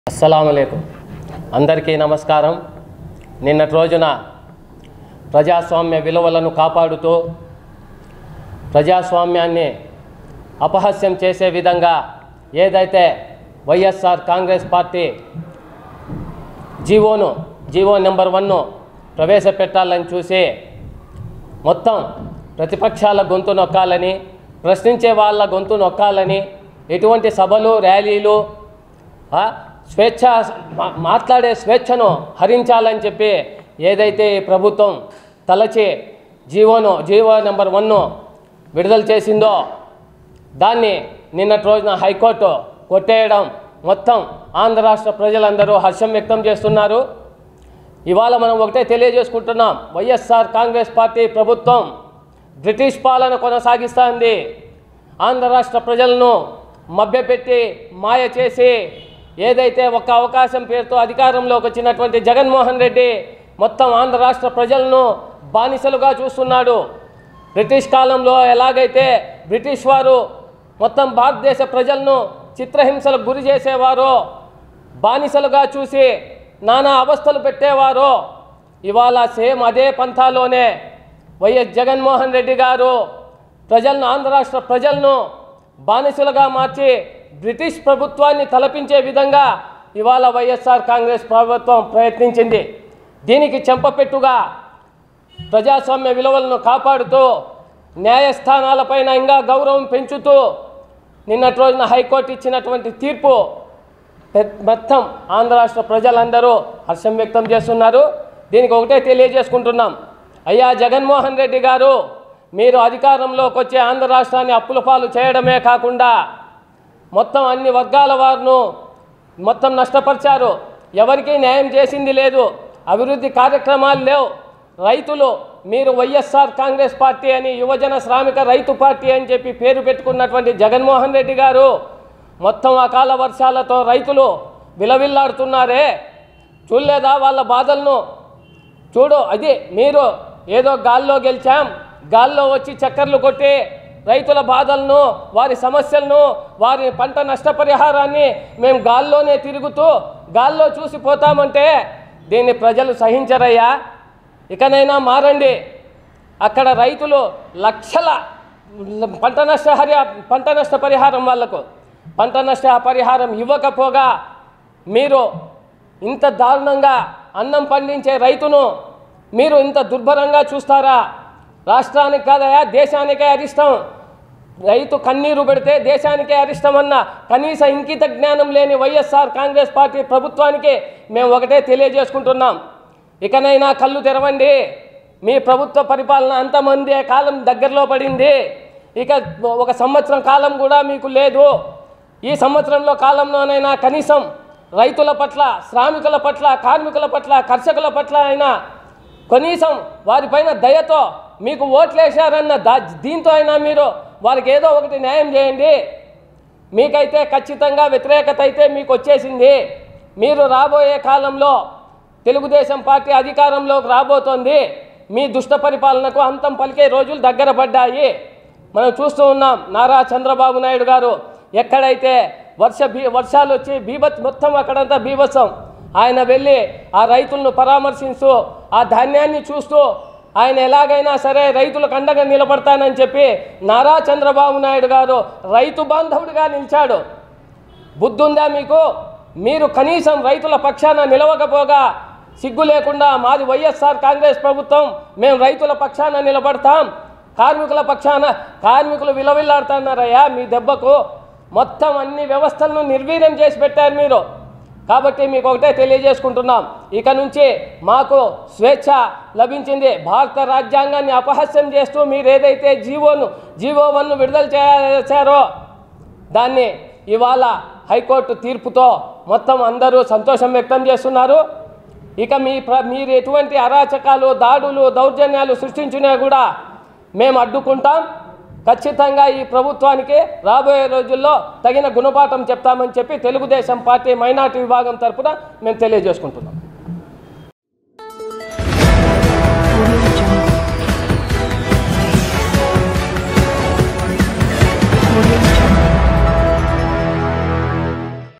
అస్సలాములేకుం అందరికీ నమస్కారం నిన్నటి రోజున ప్రజాస్వామ్య విలువలను కాపాడుతూ ప్రజాస్వామ్యాన్ని అపహాస్యం చేసే విధంగా ఏదైతే వైఎస్ఆర్ కాంగ్రెస్ పార్టీ జీవోను జీవో నెంబర్ వన్ను ప్రవేశపెట్టాలని చూసి మొత్తం ప్రతిపక్షాల గొంతు నొక్కాలని ప్రశ్నించే వాళ్ళ గొంతు నొక్కాలని ఎటువంటి సభలు ర్యాలీలు ఆ, స్వేచ్ఛ మా- మాట్లాడే స్వేచ్ఛను హరించాలని చెప్పి ఏదైతే ఈ ప్రభుత్వం తలచి జీవోను జీవో నెంబర్ వన్ను విడుదల చేసిందో దాన్ని నిన్నటి రోజున హైకోర్టు కొట్టేయడం మొత్తం ఆంధ్ర రాష్ట్ర ప్రజలందరూ హర్షం వ్యక్తం చేస్తున్నారు ఇవాళ మనం ఒకటే తెలియజేసుకుంటున్నాం వైఎస్ఆర్ కాంగ్రెస్ పార్టీ ప్రభుత్వం బ్రిటిష్ పాలన కొనసాగిస్తోంది ఆంధ్ర రాష్ట్ర ప్రజలను మభ్యపెట్టి మాయ చేసి ఏదైతే ఒక అవకాశం పేరుతో అధికారంలోకి వచ్చినటువంటి జగన్మోహన్ రెడ్డి మొత్తం ఆంధ్ర రాష్ట్ర ప్రజలను బానిసలుగా చూస్తున్నాడు బ్రిటిష్ కాలంలో ఎలాగైతే బ్రిటిష్ వారు మొత్తం భారతదేశ ప్రజలను చిత్రహింసలకు గురి చేసేవారో బానిసలుగా చూసి నానా అవస్థలు పెట్టేవారో ఇవాళ సేమ్ అదే పంథాలోనే వైఎస్ జగన్మోహన్ రెడ్డి గారు ప్రజలను ఆంధ్ర రాష్ట్ర ప్రజలను బానిసలుగా మార్చి బ్రిటిష్ ప్రభుత్వాన్ని తలపించే విధంగా ఇవాళ వైఎస్ఆర్ కాంగ్రెస్ ప్రభుత్వం ప్రయత్నించింది దీనికి చెంపపెట్టుగా ప్రజాస్వామ్య విలువలను కాపాడుతూ న్యాయస్థానాలపైన ఇంకా గౌరవం పెంచుతూ నిన్నటి రోజున హైకోర్టు ఇచ్చినటువంటి తీర్పు పె- మొత్తం ఆంధ్ర రాష్ట్ర ప్రజలందరూ హర్షం వ్యక్తం చేస్తున్నారు దీనికి ఒకటే తెలియజేసుకుంటున్నాం అయ్యా జగన్మోహన్ రెడ్డి గారు మీరు అధికారంలోకి వచ్చే ఆంధ్ర రాష్ట్రాన్ని అప్పుల పాలు చేయడమే కాకుండా మొత్తం అన్ని వర్గాల వారిను మొత్తం నష్టపరిచారు ఎవరికీ న్యాయం చేసింది లేదు అభివృద్ధి కార్యక్రమాలు లేవు రైతులు మీరు వైఎస్ఆర్ కాంగ్రెస్ పార్టీ అని యువజన శ్రామిక రైతు పార్టీ అని చెప్పి పేరు పెట్టుకున్నటువంటి జగన్మోహన్ రెడ్డి గారు మొత్తం అకాల వర్షాలతో రైతులు విలవిల్లాడుతున్నారే చూడలేదా వాళ్ళ బాధలను చూడు అది మీరు ఏదో గాల్లో గెలిచాం గాల్లో వచ్చి చక్కర్లు కొట్టి రైతుల బాధలను వారి సమస్యలను వారి పంట నష్టపరిహారాన్ని మేము గాల్లోనే తిరుగుతూ గాల్లో చూసిపోతామంటే దీన్ని ప్రజలు సహించరయ్యా ఇకనైనా మారండి అక్కడ రైతులు లక్షల పంట నష్టహరి పంట నష్ట పరిహారం వాళ్లకు పంట నష్ట పరిహారం ఇవ్వకపోగా మీరు ఇంత దారుణంగా అన్నం పండించే రైతును మీరు ఇంత దుర్భరంగా చూస్తారా రాష్ట్రానికి కాదయా దేశానికే అరిష్టం రైతు కన్నీరు పెడితే దేశానికే అరిష్టమన్న కనీస ఇంకిత జ్ఞానం లేని వైఎస్ఆర్ కాంగ్రెస్ పార్టీ ప్రభుత్వానికి మేము ఒకటే తెలియజేసుకుంటున్నాం ఇకనైనా కళ్ళు తెరవండి మీ ప్రభుత్వ పరిపాలన అంతమంది కాలం దగ్గరలో పడింది ఇక ఒక సంవత్సరం కాలం కూడా మీకు లేదు ఈ సంవత్సరంలో కాలంలోనైనా కనీసం రైతుల పట్ల శ్రామికుల పట్ల కార్మికుల పట్ల కర్షకుల పట్ల అయినా కనీసం వారిపైన దయతో మీకు ఓట్లేశారన్న దా దీంతో అయినా మీరు వారికి ఏదో ఒకటి న్యాయం చేయండి మీకైతే ఖచ్చితంగా వ్యతిరేకత అయితే మీకు వచ్చేసింది మీరు రాబోయే కాలంలో తెలుగుదేశం పార్టీ అధికారంలోకి రాబోతోంది మీ దుష్ట పరిపాలనకు అంతం పలికే రోజులు దగ్గర పడ్డాయి మనం చూస్తూ ఉన్నాం నారా చంద్రబాబు నాయుడు గారు ఎక్కడైతే వర్ష బీ వర్షాలు వచ్చి బీభత్ మొత్తం అక్కడంతా బీభత్సం ఆయన వెళ్ళి ఆ రైతులను పరామర్శిస్తూ ఆ ధాన్యాన్ని చూస్తూ ఆయన ఎలాగైనా సరే రైతులకు అండగా నిలబడతానని చెప్పి నారా చంద్రబాబు నాయుడు గారు రైతు బాంధవుడిగా నిలిచాడు బుద్ధుందా మీకు మీరు కనీసం రైతుల పక్షాన నిలవకపోగా సిగ్గు లేకుండా మాది వైఎస్ఆర్ కాంగ్రెస్ ప్రభుత్వం మేము రైతుల పక్షాన నిలబడతాం కార్మికుల పక్షాన కార్మికులు విలవిల్లాడుతున్నారయ్యా మీ దెబ్బకు మొత్తం అన్ని వ్యవస్థలను నిర్వీర్యం చేసి పెట్టారు మీరు కాబట్టి మీకు ఒకటే తెలియజేసుకుంటున్నాం ఇక నుంచి మాకు స్వేచ్ఛ లభించింది భారత రాజ్యాంగాన్ని అపహాస్యం చేస్తూ మీరు ఏదైతే జీవోను జీవో వన్ను విడుదల చేశారో దాన్ని ఇవాళ హైకోర్టు తీర్పుతో మొత్తం అందరూ సంతోషం వ్యక్తం చేస్తున్నారు ఇక మీ ప్ర మీరు ఎటువంటి అరాచకాలు దాడులు దౌర్జన్యాలు సృష్టించినా కూడా మేము అడ్డుకుంటాం ఖచ్చితంగా ఈ ప్రభుత్వానికి రాబోయే రోజుల్లో తగిన గుణపాఠం చెప్తామని చెప్పి తెలుగుదేశం పార్టీ మైనార్టీ విభాగం తరపున మేము తెలియజేసుకుంటున్నాం